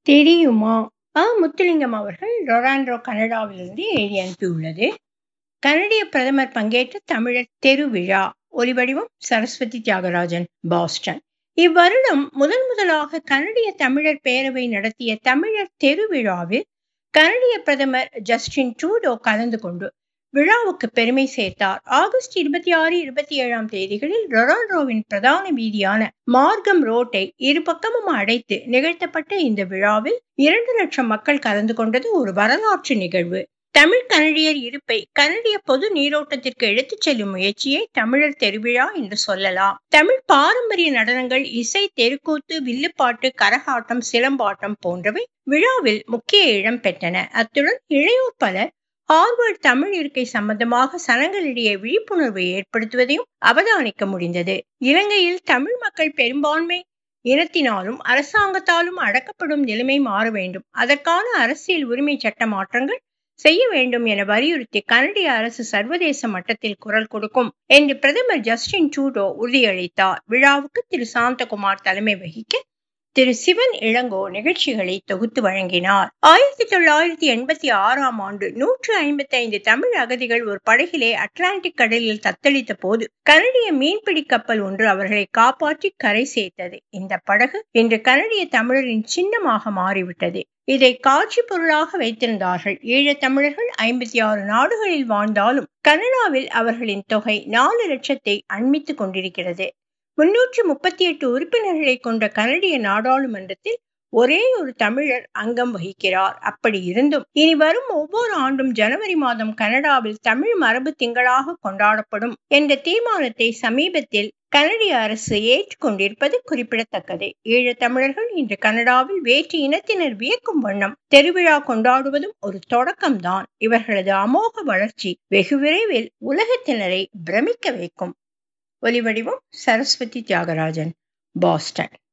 தெரியுமா? அ. முத்துலிங்கம் அவர்கள் ரொறான்ரோ கனடாவிலிருந்து எழுதி அனுப்பியுள்ளது. கனடிய பிரதமர் பங்கேற்ற தமிழர் தெருவிழா ஒலிவடிவம் சரஸ்வதி தியாகராஜன் பாஸ்டன் இவ்வருடம் முதன் முதலாக கனடிய தமிழர் பேரவை நடத்திய தமிழர் தெருவிழாவில் கனடிய பிரதமர் ஜஸ்டின் ட்ரூடோ கலந்து கொண்டு விழாவுக்கு பெருமை சேர்த்தார். ஆகஸ்ட் இருபத்தி ஆறு இருபத்தி ஏழாம் தேதிகளில் ரொறான்ரோவின் பிரதான வீதியான மார்கம் ரோட்டை இரு பக்கமும் அடைத்து நிகழ்த்தப்பட்ட இந்த விழாவில் இரண்டு லட்சம் மக்கள் கலந்து கொண்டது ஒரு வரலாற்று நிகழ்வு. தமிழ் கனடியர் இருப்பை கனடிய பொது நீரோட்டத்திற்கு எடுத்துச் செல்லும் முயற்சியை தமிழர் தெருவிழா என்று சொல்லலாம். தமிழ் பாரம்பரிய நடனங்கள் இசை தெருக்கூத்து வில்லுப்பாட்டு கரகாட்டம் சிலம்பாட்டம் போன்றவை விழாவில் முக்கிய இடம் பெற்றன. அத்துடன் இளையோர் பலர் ஹார்வர்ட் தமிழ் இருக்கை சம்பந்தமாக சனங்களிடையே விழிப்புணர்வு ஏற்படுத்துவதையும் அவதானிக்க முடிந்தது. இலங்கையில் தமிழ் மக்கள் பெரும்பான்மை இனத்தினாலும் அரசாங்கத்தாலும் அடக்கப்படும் நிலைமை மாற வேண்டும். அதற்கான அரசியல் உரிமை சட்ட மாற்றங்கள் செய்ய வேண்டும் என வலியுறுத்தி கனடிய அரசு சர்வதேச மட்டத்தில் குரல் கொடுக்கும் என்று பிரதமர் ஜஸ்டின் ட்ரூடோ உறுதியளித்தார். விழாவுக்கு திரு சாந்தகுமார் தலைமை வகிக்க திரு சிவன் இளங்கோ நிகழ்ச்சிகளை தொகுத்து வழங்கினார். ஆயிரத்தி தொள்ளாயிரத்தி எண்பத்தி ஆறாம் ஆண்டு நூற்று ஐம்பத்தி ஐந்து தமிழ் அகதிகள் ஒரு படகிலே அட்லாண்டிக் கடலில் தத்தளித்த போது கனடிய மீன்பிடி கப்பல் ஒன்று அவர்களை காப்பாற்றி கரை சேர்த்தது. இந்த படகு இன்று கனடிய தமிழரின் சின்னமாக மாறிவிட்டது. இதை காட்சி பொருளாக வைத்திருந்தார்கள். ஈழத் தமிழர்கள் ஐம்பத்தி ஆறு நாடுகளில் வாழ்ந்தாலும் கனடாவில் அவர்களின் தொகை நாலு லட்சத்தை அண்மித்துக் கொண்டிருக்கிறது. முன்னூற்று முப்பத்தி எட்டு உறுப்பினர்களை கொண்ட கனடிய நாடாளுமன்றத்தில் ஒரே ஒரு தமிழர் அங்கம் வகிக்கிறார். அப்படி இருந்தும் இனி வரும் ஒவ்வொரு ஆண்டும் ஜனவரி மாதம் கனடாவில் தமிழ் மரபு திங்களாக கொண்டாடப்படும் என்ற தீர்மானத்தை சமீபத்தில் கனடிய அரசு ஏற்றுக் கொண்டிருப்பது குறிப்பிடத்தக்கது. ஈழத் தமிழர்கள் இன்று கனடாவில் வேற்று இனத்தினர் வியக்கும் வண்ணம் தெருவிழா கொண்டாடுவதும் ஒரு தொடக்கம்தான். இவர்களது அமோக வளர்ச்சி வெகு விரைவில் உலகத்தினரை பிரமிக்க வைக்கும். ஒலிவடிவம் சரஸ்வதி தியாகராஜன் பாஸ்டன்